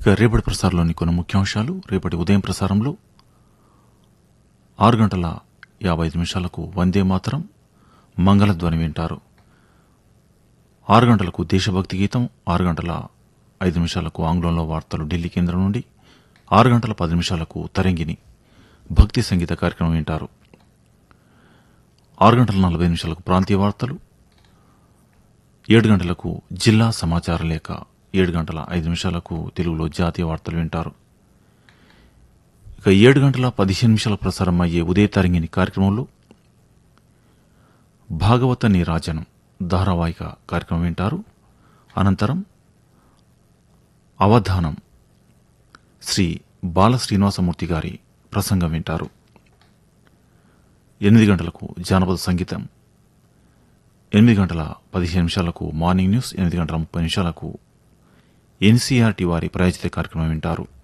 ఇక రేపటి ప్రసారంలోని కొన్ని ముఖ్యాంశాలు రేపటి ఉదయం ప్రసారంలో ఆరు గంటల యాభై ఐదు నిమిషాలకు వందే మాతరం మంగళధ్వని వింటారు ఆరు గంటలకు దేశభక్తి గీతం ఆరు గంటల ఐదు నిమిషాలకు ఆంగ్లంలో వార్తలు ఢిల్లీ కేంద్రం నుండి ఆరు గంటల పది నిమిషాలకు తరంగిణి భక్తి సంగీత కార్యక్రమం వింటారు ఆరు గంటల నలభై నిమిషాలకు ప్రాంతీయ వార్తలు ఏడు గంటలకు జిల్లా సమాచార లేఖ ఏడు గంటల ఐదు నిమిషాలకు తెలుగులో జాతీయ వార్తలు వింటారు ఇక ఏడు గంటల పదిహేను నిమిషాల ప్రసారం అయ్యే ఉదయ తరంగిణి కార్యక్రమంలో భాగవత నీరాజనం ధారావాహిక కార్యక్రమం వింటారు అనంతరం అవధానం శ్రీ బాల శ్రీనివాసమూర్తి గారి ప్రసంగం వింటారు ఎనిమిది గంటలకు జానపద సంగీతం ఎనిమిది గంటల పదిహేను నిమిషాలకు మార్నింగ్ న్యూస్ ఎనిమిది గంటల ముప్పై నిమిషాలకు ఎన్సీఆర్టీ వారి ప్రాయోజిత కార్యక్రమం వింటారు